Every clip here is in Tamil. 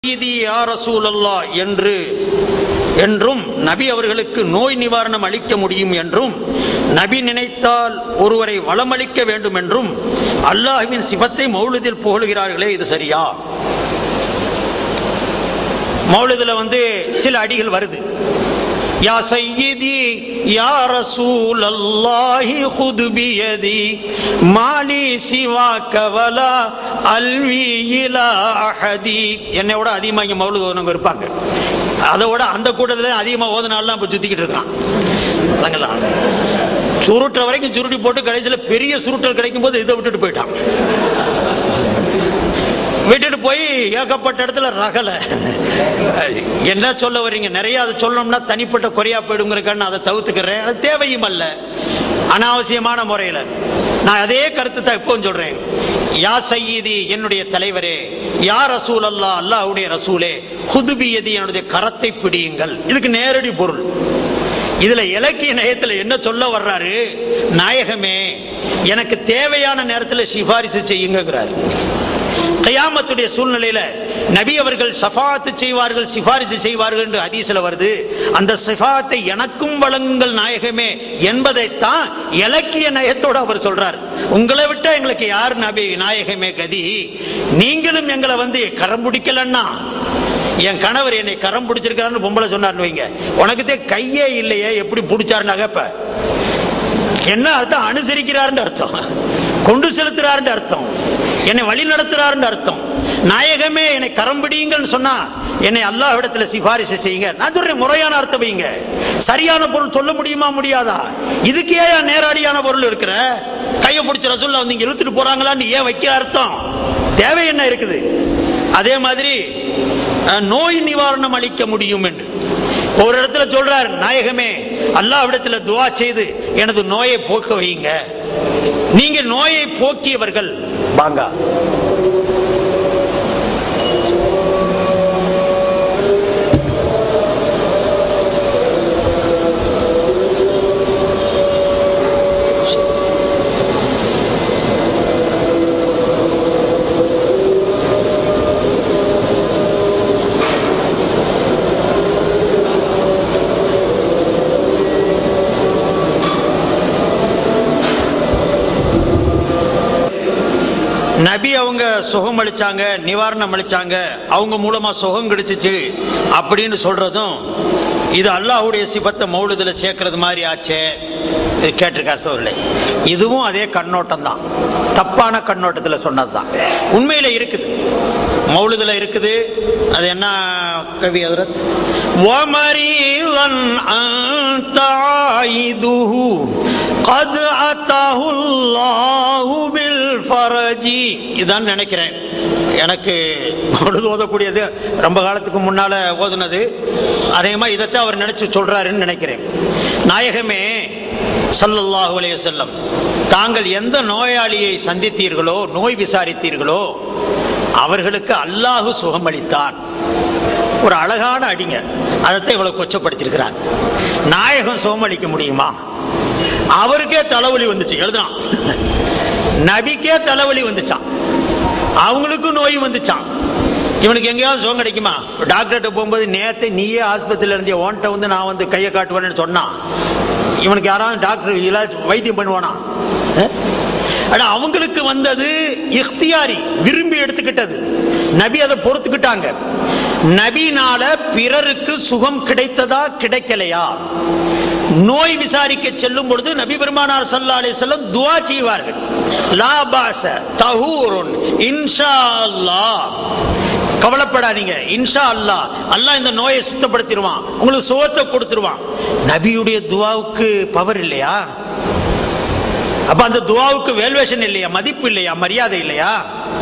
"சையீதி யா ரசூலல்லாஹ்" என்று என்றும் நபி அவர்களுக்கு நோய் நிவாரணம் அளிக்க முடியும் என்றும் நபி நினைத்தால் ஒருவரை வளமளிக்க வேண்டும் என்றும் அல்லாஹ்வின் சிபத்தை மௌலிதில் புகழுகிறார்களே இது சரியா மௌலிதில் வந்து சில அடிகள் வருது யா சையீதி யா ரசூல் அல்லாஹி ஹுது பியதி மாலி சிவா கவலா அல்வி இலா அஹதி என்னை விட அதிகமாக இங்கே மௌலுது ஓதுனவங்க இருப்பாங்க அதை விட அந்த கூட்டத்தில் அதிகமாக ஓதுனாலாம் இப்போ சுற்றிக்கிட்டு இருக்கிறான் இல்லைங்களா சுருட்டுற வரைக்கும் சுருட்டி போட்டு கடைசியில் பெரிய சுருட்டல் கிடைக்கும் போது இதை விட்டுட்டு போயிட்டான் விட்டுட்டு போய் ஏகப்பட்ட இடத்துல ரகலை என்ன சொல்ல வர்றீங்க நிறைய அதை சொல்லணும்னா தனிப்பட்ட குறையா போயிடுங்கிறக்கான அதை தவிர்த்துக்கிறேன் அது தேவையும் அல்ல அனாவசியமான முறையில் நான் அதே கருத்து தான் இப்பவும் சொல்றேன் யா சையீதி என்னுடைய தலைவரே யா ரசூல் அல்லா அல்லாஹ்வுடைய ரசூலே ஹுதுபியதி என்னுடைய கரத்தை பிடியுங்கள் இதுக்கு நேரடி பொருள் இதுல இலக்கிய நயத்துல என்ன சொல்ல வர்றாரு நாயகமே எனக்கு தேவையான நேரத்தில் சிபாரிசு செய்யுங்கிறாரு கயாமத்துடைய சூழ்நிலையில நபி அவர்கள் சஃபாத்து செய்வார்கள் சிபாரிசு செய்வார்கள் என்று ஹதீஸ்ல வருது அந்த சிஃபாத்தை எனக்கும் வழங்குங்கள் நாயகமே என்பதைத்தான் இலக்கிய நயத்தோட அவர் சொல்றார் உங்களை விட்டா எங்களுக்கு யார் நபி நாயகமே கதி நீங்களும் எங்களை வந்து கரம் பிடிக்கலன்னா என் கணவர் என்னை கரம் பிடிச்சிருக்காருன்னு பொம்பளை சொன்னார்னு வைங்க உனக்குதே கையே இல்லையே எப்படி பிடிச்சாரு நகைப்ப என்ன அர்த்தம் அனுசரிக்கிறாருன்னு அர்த்தம் கொண்டு செலுத்துறாருன்னு அர்த்தம் என்னை வழி நடத்துறாருன்னு அர்த்தம் நாயகமே என்னை கரம் பிடியுங்கன்னு சொன்னா என்னை அல்லாஹ் இடத்துல சிபாரிசு செய்யுங்க நான் சொல்றேன் முறையான அர்த்தம் வைங்க சரியான பொருள் சொல்ல முடியுமா முடியாதா இதுக்கு ஏன் நேரடியான பொருள் இருக்கிற கையை பிடிச்ச ரசூல்லா வந்து இங்க இழுத்துட்டு போறாங்களான்னு ஏன் வைக்க அர்த்தம் தேவை என்ன இருக்குது அதே மாதிரி அஹ், நோய் நிவாரணம் அளிக்க முடியும் என்று ஒரு இடத்துல சொல்றார் நாயகமே அல்லாஹ்விடத்துல துவா செய்து எனது நோயை போக்க வையுங்க நீங்க நோயை போக்கியவர்கள் வாங்க நபி அவங்க சுகம் அளிச்சாங்க நிவாரணம் அளிச்சாங்க அவங்க மூலமா சுகம் கிடைச்சிச்சு அப்படின்னு சொல்றதும் இது அல்லாஹ்வுடைய சிபத்தை மௌலுதுல சேர்க்கறது மாதிரி ஆச்சே இது கேட்டிருக்கார் சோழலை இதுவும் அதே கண்ணோட்டம் தான் தப்பான கண்ணோட்டத்தில் சொன்னது தான் உண்மையில இருக்குது மௌலுதுல இருக்குது அது என்ன கவி ஹதரத் ومريضا أنت عائده قد أتاه الله بالفرج இதான் நினைக்கிறேன் எனக்கு மௌலுது ஓதக்கூடியது ரொம்ப காலத்துக்கு முன்னால ஓதுனது அதேமா இதைத்தான் அவர் நினைச்சு சொல்றாருன்னு நினைக்கிறேன் நாயகமே ஸல்லல்லாஹு அலைஹி வஸல்லம் தாங்கள் எந்த நோயாளியை சந்தித்தீர்களோ நோய் விசாரித்தீர்களோ அவர்களுக்கு அல்லாஹு சுகமளித்தான் ஒரு அழகான அடிங்க அதைத்தான் இவ்வளவு கொச்சப்படுத்தியிருக்கிறார் நாயகம் சுகமளிக்க முடியுமா அவருக்கே தலைவலி வந்துச்சு எழுதுறான் நபிக்கே தலைவலி வந்துச்சான் அவங்களுக்கும் நோய் வந்துச்சான் இவனுக்கு எங்கேயாவது சுகம் கிடைக்குமா டாக்டர்கிட்ட போகும்போது நேத்து நீயே ஆஸ்பத்திரியில் இருந்தே ஓன்ட்ட வந்து நான் வந்து கையை காட்டுவேன்னு சொன்னான் இவனுக்கு யாராவது டாக்டர் இலாஜ் வைத்தியம் பண்ணுவானா அஹ்? ஆனா அவங்களுக்கு வந்தது இஃப்தியாரி விரும்பி எடுத்துக்கிட்டது நபி அதை பொறுத்துக்கிட்டாங்க நபினால பிறருக்கு சுகம் கிடைத்ததா கிடைக்கலையா நோய் விசாரிக்க செல்லும் பொழுது நபி பெருமானார் சல்லா அலிஸ்லம் துவா செய்வார்கள் லா பாச தஹூருன் இன்ஷா அல்லாஹ் கவலைப்படாதீங்க இன்ஷா அல்லாஹ் அல்லாஹ் இந்த நோயை சுத்தப்படுத்திடுவான் உங்களுக்கு சுகத்தை கொடுத்துருவான் நபியுடைய துவாவுக்கு பவர் இல்லையா அப்ப அந்த துவாவுக்கு வேல்வேஷன் இல்லையா மதிப்பு இல்லையா மரியாதை இல்லையா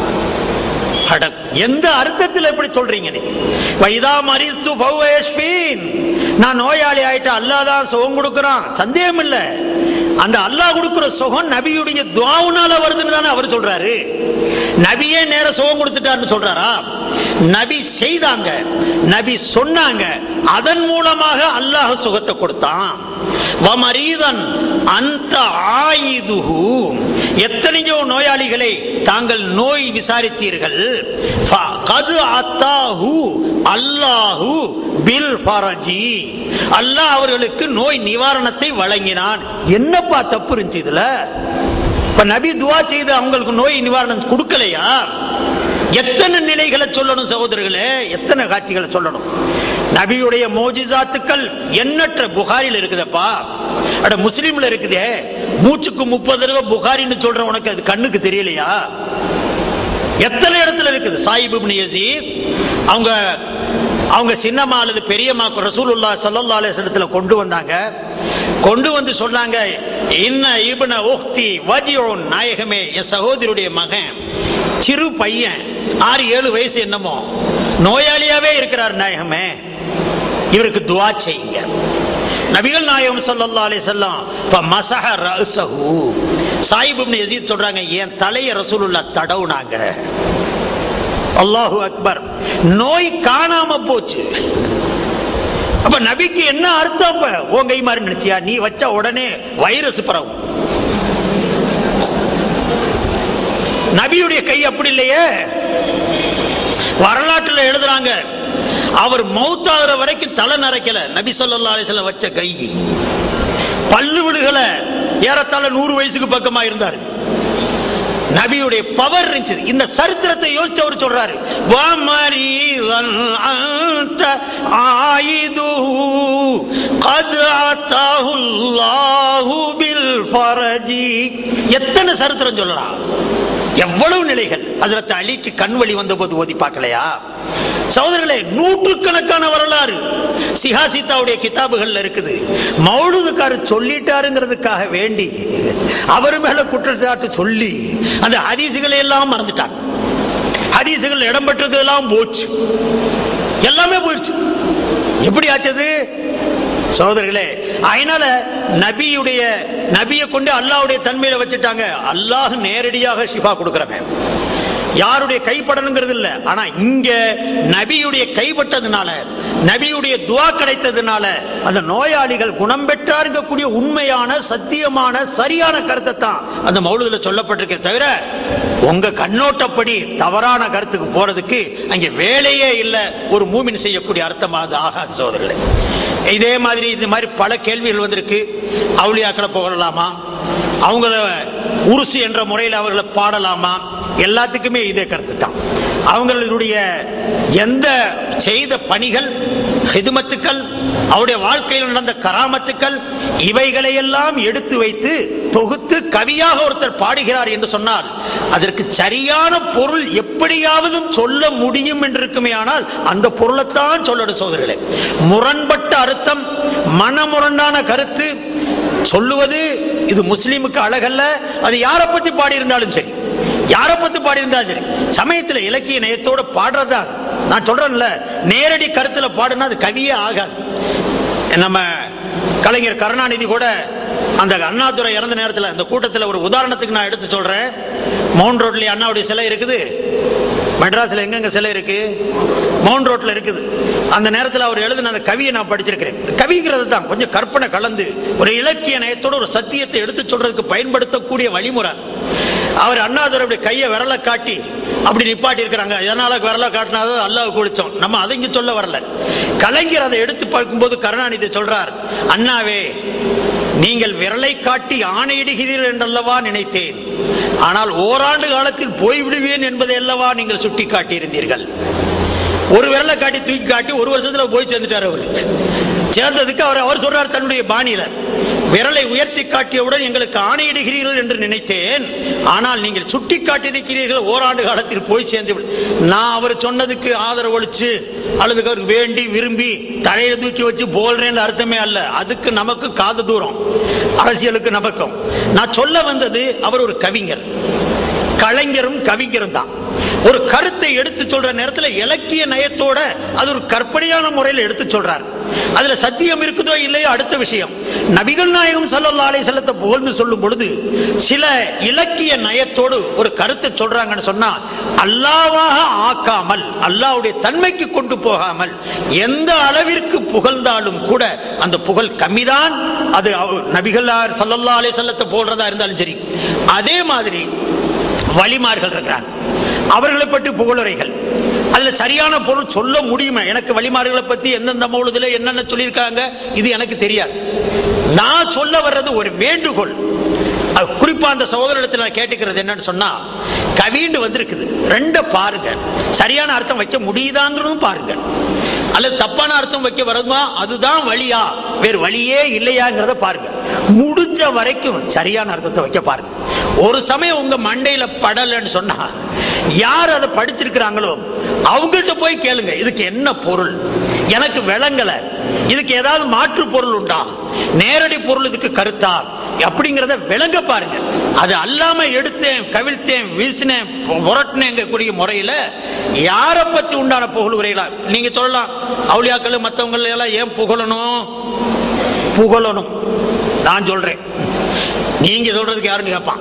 அட, எந்த அர்த்தத்தில் எப்படி சொல்றீங்க நீங்க வைதா மரிஸ்து பௌவேஸ்வீன் நான் நோயாளி ஆயிட்டு அல்லாஹ் தான் சுகம் கொடுக்கறான் சந்தேகம் இல்ல அந்த அல்லாஹ் கொடுக்கிற சுகம் நபியுடைய துவாவுனால வருதுன்னு தானே அவர் சொல்றாரு நபியே நேர சுகம் கொடுத்துட்டாருன்னு சொல்றாரா நபி செய்தாங்க நபி சொன்னாங்க அதன் மூலமாக அல்லாஹ் சுகத்தை கொடுத்தான் வமரீதன் அந்த ஆயுதுஹு எத்தனையோ நோயாளிகளை தாங்கள் நோய் விசாரித்தீர்கள் கது அத்தாஹு அல்லாஹு பில் ஃபரஜி அல்லாஹ் அவர்களுக்கு நோய் நிவாரணத்தை வழங்கினான் என்னப்பா தப்பு இருந்துச்சு இதுல இப்ப நபி துவா செய்து அவங்களுக்கு நோய் நிவாரணம் கொடுக்கலையா எத்தனை நிலைகளை சொல்லணும் சகோதரர்களே எத்தனை காட்சிகளை சொல்லணும் நபியுடைய மோஜிசாத்துக்கள் எண்ணற்ற புகாரில் இருக்குதப்பா அட முஸ்லீம்ல இருக்குதே மூச்சுக்கு முப்பது தடவை புகாரின்னு சொல்ற உனக்கு அது கண்ணுக்கு தெரியலையா எத்தனை இடத்துல இருக்குது சாயிப் இப்னு யசீத் அவங்க அவங்க சின்னம்மா அல்லது பெரியம்மா ரசூலுல்லா ஸல்லல்லாஹு அலைஹி வஸல்லத்துல கொண்டு வந்தாங்க கொண்டு வந்து சொன்னாங்க இன்ன இப்ன உக்தி வஜிஉன் நாயகமே என் சகோதரியுடைய மகன் சிறு பையன் ஆறு ஏழு வயசு என்னமோ நோயாளியாவே இருக்கிறார் நாயகமே இவருக்கு துவா செய்யுங்க நபிகள் நாயகம் ஸல்லல்லாஹு அலைஹி வஸல்லம் ஃபமஸஹ ரஅஸஹு சாயிப் இப்னு யஸீத் சொல்றாங்க என் தலையை ரசூலுல்லாஹ் தடவுனாங்க அல்லாஹு அக்பர் நோய் காணாம போச்சு அப்ப நபிக்கு என்ன அர்த்தம் அப்ப உன் கை மாதிரி நினைச்சியா நீ வச்ச உடனே வைரஸ் பரவும் நபியுடைய கை அப்படி இல்லையே வரலாற்றுல எழுதுறாங்க அவர் மௌத்தாகிற வரைக்கும் தலை நரைக்கல நபி ஸல்லல்லாஹு அலைஹி வஸல்லம் வச்ச கை பல்லு விழுகல ஏறத்தாழ நூறு வயசுக்கு பக்கமா இருந்தார் நபியுடைய பவர் இருந்துச்சு இந்த சரித்திரத்தை யோசிச்சு அவர் சொல்றாரு வமரீதன் அன்த ஆயிதுஹு கத் அத்தாஹு அல்லாஹு பில் ஃபரஜி எத்தனை சரித்திரம் சொல்லலாம் எவ்வளவு நிலைகள் ஹஜரத் அலிக்கு கண் வலி வந்தபோது ஓதி பார்க்கலையா சகோதரர்களே நூற்றுக்கணக்கான வரலாறு சிஹாசித்தாவுடைய கிதாபுகள்ல இருக்குது மௌலுதுக்காரர் சொல்லிட்டாருங்கிறதுக்காக வேண்டி அவர் மேல குற்றச்சாட்டு சொல்லி அந்த ஹதீசுகளை எல்லாம் மறந்துட்டாங்க ஹதீசுகள் இடம் பெற்றதெல்லாம் போச்சு எல்லாமே போயிடுச்சு எப்படி ஆச்சது சகோதரர்களே அதனால நபியுடைய நபியை கொண்டு அல்லாஹ்வுடைய தன்மையில வச்சுட்டாங்க அல்லாஹ் நேரடியாக ஷிஃபா கொடுக்கிறவன் யாருடைய கைப்படணுங்கிறது இல்ல ஆனா இங்க நபியுடைய கைப்பட்டதுனால நபியுடைய துவா கிடைத்ததுனால அந்த நோயாளிகள் குணம் பெற்றாருங்கக்கூடிய உண்மையான சத்தியமான சரியான கருத்தை தான் அந்த மௌலுதுல சொல்லப்பட்டிருக்கே தவிர உங்க கண்ணோட்டப்படி தவறான கருத்துக்கு போறதுக்கு அங்க வேலையே இல்லை ஒரு மூமின் செய்யக்கூடிய அர்த்தமா அது ஆகாது சோதரர்களே இதே மாதிரி இந்த மாதிரி பல கேள்விகள் வந்திருக்கு அவுளியாக்களை புகழலாமா அவங்கள உருசு என்ற முறையில் அவர்களை பாடலாமா எல்லாத்துக்குமே இதே கருத்து தான் அவங்களுடைய எந்த செய்த பணிகள் ஹிதுமத்துக்கள் அவருடைய வாழ்க்கையில் நடந்த கராமத்துக்கள் இவைகளை எல்லாம் எடுத்து வைத்து தொகுத்து கவியாக ஒருத்தர் பாடுகிறார் என்று சொன்னால் அதற்கு சரியான பொருள் எப்படியாவது சொல்ல முடியும் என்று இருக்குமே ஆனால் அந்த பொருளைத்தான் சொல்லணும் சோதர்களே முரண்பட்ட அர்த்தம் மனமுரண்டான கருத்து சொல்லுவது இது முஸ்லீமுக்கு அழகல்ல அது யாரை பத்தி பாடியிருந்தாலும் சரி யாரை பத்தி பாடியிருந்தாலும் சரி சமயத்துல இலக்கிய நயத்தோட பாடுறதா அது. நான் சொல்றேன்ல நேரடி கருத்துல பாடுனா அது கவியே ஆகாது நம்ம கலைஞர் கருணாநிதி கூட அந்த அண்ணாதுரை இறந்த நேரத்தில் அந்த கூட்டத்தில் ஒரு உதாரணத்துக்கு நான் எடுத்து சொல்றேன் மவுண்ட் ரோட்ல அண்ணாவுடைய சிலை இருக்குது மெட்ராஸ்ல எங்கெங்க சிலை இருக்கு மவுண்ட் ரோட்ல இருக்குது அந்த நேரத்தில் அவர் எழுதின அந்த கவியை நான் படிச்சிருக்கிறேன் கவிங்கிறது தான் கொஞ்சம் கற்பனை கலந்து ஒரு இலக்கிய நயத்தோட ஒரு சத்தியத்தை எடுத்து சொல்றதுக்கு பயன்படுத்தக்கூடிய வழிமுறை அது. அவர் அண்ணாதுரை அப்படி கையை விரலை காட்டி அப்படி நிப்பாட்டி இருக்கிறாங்க எதனால விரலை காட்டினாதோ அல்லாஹ் குளிச்சோம் நம்ம அதை இங்க சொல்ல வரல கலைஞர் அதை எடுத்து பார்க்கும்போது கருணாநிதி சொல்றார் அண்ணாவே நீங்கள் விரலை காட்டி ஆணையிடுகிறீர்கள் என்றல்லவா நினைத்தேன் ஆனால் ஓராண்டு காலத்தில் போய்விடுவேன் என்பதை அல்லவா நீங்கள் சுட்டி காட்டியிருந்தீர்கள் ஒரு விரலை காட்டி தூக்கி காட்டி ஒரு வருஷத்துல போய் சேர்ந்துட்டார் அவர் சேர்ந்ததுக்கு அவர் அவர் சொல்றார் தன்னுடைய பாணியில விரலை உயர்த்தி காட்டியவுடன் எங்களுக்கு ஆணையிடுகிறீர்கள் என்று நினைத்தேன் ஆனால் நீங்கள் சுட்டி காட்டியிருக்கிறீர்கள் ஓராண்டு காலத்தில் போய் சேர்ந்து விடு- நான் அவர் சொன்னதுக்கு ஆதரவளிச்சு அல்லது அவருக்கு வேண்டி விரும்பி தலையை தூக்கி வச்சு போல்றேன்னு அர்த்தமே அல்ல அதுக்கு நமக்கு காது தூரம் அரசியலுக்கு நமக்கும் நான் சொல்ல வந்தது அவர் ஒரு கவிஞர் கலைஞரும் கவிஞரும் தான் ஒரு கருத்தை எடுத்து சொல்ற நேரத்தில் இலக்கிய நயத்தோட அது ஒரு கற்பனையான முறையில் எடுத்து சொல்றார் அதுல சத்தியம் இருக்குதோ இல்லையோ அடுத்த விஷயம் நபிகள் நாயகம் ஸல்லல்லாஹு அலைஹி வஸல்லத்தை புகழ்ந்து சொல்லும் பொழுது சில இலக்கிய நயத்தோடு ஒரு கருத்தை சொல்றாங்கன்னு சொன்னா அல்லாவாக ஆக்காமல் அல்லாஹ்வுடைய தன்மைக்கு கொண்டு போகாமல் எந்த அளவிற்கு புகழ்ந்தாலும் கூட அந்த புகழ் கம்மிதான் அது அவ- நபிகளார் ஸல்லல்லாஹு அலைஹி வஸல்லத்தை போடுறதா இருந்தாலும் சரி அதே மாதிரி வலிமார்கள் இருக்கிறாங்க அவர்களை பற்றி புகழுரைகள் அதுல சரியான பொருள் சொல்ல முடியுமா எனக்கு வழிமார்களை பத்தி எந்தெந்த மௌலுதுல என்னென்ன சொல்லியிருக்காங்க இது எனக்கு தெரியாது நான் சொல்ல வர்றது ஒரு வேண்டுகோள் அது குறிப்பா அந்த சகோதரிடத்தில் நான் கேட்டுக்கிறது என்னன்னு சொன்னா கவின்னு வந்திருக்குது ரெண்ட பாருங்க சரியான அர்த்தம் வைக்க முடியுதாங்கிறதும் பாருங்க அல்லது தப்பான அர்த்தம் வைக்க வருமா அதுதான் வழியா வேறு வழியே இல்லையாங்கிறத பாருங்க முடிஞ்ச வரைக்கும் சரியான அர்த்தத்தை வைக்க பாருங்க ஒரு சமயம் உங்க மண்டையில படலன்னு சொன்னா யார் அதை படிச்சிருக்கிறாங்களோ அவங்கள்ட்ட போய் கேளுங்க இதுக்கு என்ன பொருள் எனக்கு விளங்கல இதுக்கு ஏதாவது மாற்று பொருள் உண்டா நேரடி பொருள் இதுக்கு கருத்தா அப்படிங்கிறத விளங்க பாருங்க அது அல்லாம எடுத்தேன் கவிழ்த்தேன் வீசினேன் புரட்டினேங்க கூடிய முறையில யாரை பத்தி உண்டான புகழ் உரைகளா நீங்க சொல்லலாம் அவுளியாக்கள் மற்றவங்க எல்லாம் ஏன் புகழணும் புகழணும் நான் சொல்றேன் நீங்க சொல்றதுக்கு யாருன்னு கேட்பான்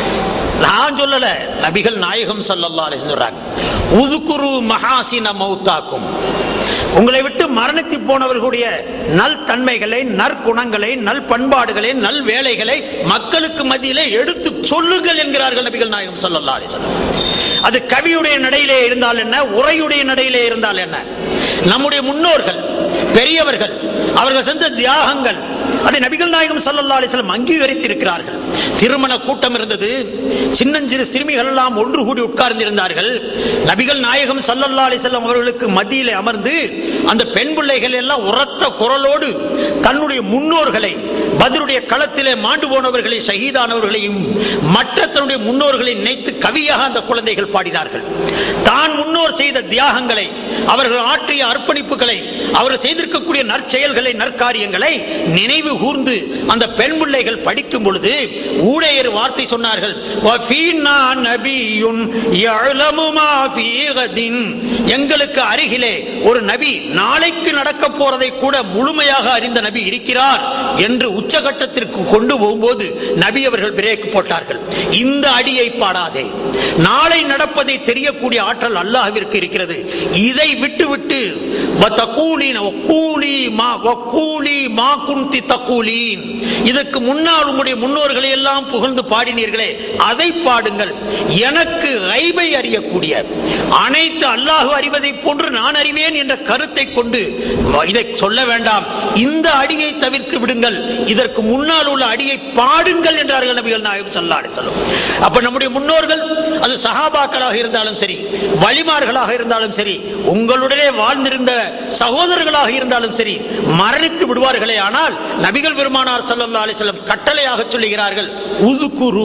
நான் சொல்லல நபிகள் நாயகம் ஸல்லல்லாஹு அலைஹி சொல்றாங்க உதுகுரு மகாசின மௌத்தாக்கும் உங்களை விட்டு மரணித்து போனவர்களுடைய நல் தன்மைகளை நற்குணங்களை நல் பண்பாடுகளை நல் வேலைகளை மக்களுக்கு மத்தியிலே எடுத்து சொல்லுங்கள் என்கிறார்கள் நபிகள் நாயகம் ஸல்லல்லாஹு அலைஹி வஸல்லம் அது கவியுடைய நடையிலே இருந்தால் என்ன உரையுடைய நடையிலே இருந்தால் என்ன நம்முடைய முன்னோர்கள் பெரியவர்கள் அவர்கள் செஞ்ச தியாகங்கள் அதை நபிகள் நாயகம் ஸல்லல்லாஹு அலைஹி வஸல்லம் அங்கீகரித்து இருக்கிறார்கள் திருமண கூட்டம் இருந்தது சின்னஞ்சிறு சிறுமிகள் எல்லாம் ஒன்று கூடி உட்கார்ந்து இருந்தார்கள் நபிகள் நாயகம் ஸல்லல்லாஹு அலைஹி வஸல்லம் அவர்களுக்கு மத்தியிலே அமர்ந்து அந்த பெண் பிள்ளைகள் எல்லாம் உரத்த குரலோடு தன்னுடைய முன்னோர்களை பதிலுடைய களத்திலே மாண்டு போனவர்களை ஷஹீதானவர்களையும் மற்ற தன்னுடைய முன்னோர்களை நினைத்து கவியாக அந்த குழந்தைகள் பாடினார்கள் தான் முன்னோர் செய்த தியாகங்களை அவர்கள் ஆற்றிய அர்ப்பணிப்புகளை அவர்கள் செய்திருக்கக்கூடிய நற்செயல்களை நற்காரியங்களை நினைவு கூர்ந்து அந்த பெண் பிள்ளைகள் படிக்கும் பொழுது ஊழையர் வார்த்தை சொன்னார்கள் "வஃபீனா நபியுன் யஅலமு மா ஃபீ கதின்." எங்களுக்கு அருகிலே ஒரு நபி நாளைக்கு நடக்க போறதை கூட முழுமையாக அறிந்த நபி இருக்கிறார் என்று உச்சகட்டத்திற்கு கொண்டு போகும்போது நபி அவர்கள் பிரேக் போட்டார்கள் இந்த அடியை பாடாதே நாளை நடப்பதை தெரியக்கூடிய ஆற்றல் அல்லாஹ்விற்கு இருக்கிறது இதை விட்டு விட்டு வத்தகூலின வக்கூலி மா வக்கூலி மா குந்தி தக்கூலீன் இதற்கு முன்னால் உங்களுடைய முன்னோர்களை எல்லாம் புகழ்ந்து பாடினீர்களே அதை பாடுங்கள் எனக்கு ஐபை அறியக்கூடிய அனைத்து அல்லாஹ் அறிவதை போன்று நான் அறிவேன் என்ற கருத்தை கொண்டு இதை சொல்ல வேண்டாம் இந்த அடியை தவிர்த்து விடுங்கள் இதற்கு முன்னால் உள்ள அடியை பாடுங்கள் என்றார்கள் நபிகள் நாயகம் ஸல்லல்லாஹு அலைஹி வஸல்லம் அப்ப நம்முடைய முன்னோர்கள் அது சஹாபாக்களாக இருந்தாலும் சரி வழிமார்களாக இருந்தாலும் சரி உங்களுடனே வாழ்ந்திருந்த சகோதரர்களாக இருந்தாலும் சரி மரணித்து விடுவார்களே ஆனால் நபிகள் பெருமானார் ஸல்லல்லாஹு அலைஹி வஸல்லம் கட்டளையாக சொல்லுகிறார்கள் உதுகுரு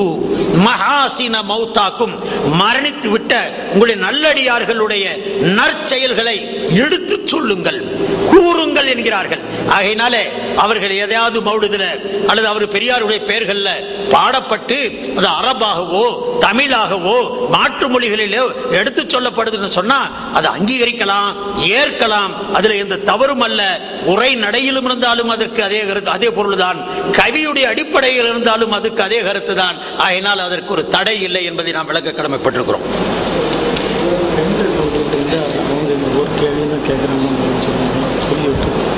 மகாசின மௌத்தாக்கும் மரணித்து விட்ட உங்களுடைய நல்லடியார்களுடைய நற்செயல்களை எடுத்துச் சொல்லுங்கள் கூறுங்கள் என்கிறார்கள் ஆகையினாலே அவர்கள் எதையாவது மௌடுதுல அல்லது அவர் பெரியாருடைய பெயர்கள்ல பாடப்பட்டு அது அரபாகவோ தமிழாகவோ மாற்று மொழிகளிலோ எடுத்து சொல்லப்படுதுன்னு சொன்னா அதை அங்கீகரிக்கலாம் ஏற்கலாம் அதுல எந்த தவறும் அல்ல உரை நடையிலும் இருந்தாலும் அதற்கு அதே கருத்து அதே பொருள்தான் கவியுடைய அடிப்படையில் இருந்தாலும் அதுக்கு அதே கருத்து தான் ஆகையினால் அதற்கு ஒரு தடை இல்லை என்பதை நாம் விளக்க கடமைப்பட்டிருக்கிறோம் பெண்கள் வந்து அவங்க ஒரு கேள்வி தான் கேட்குறாங்க சொல்லி விட்டு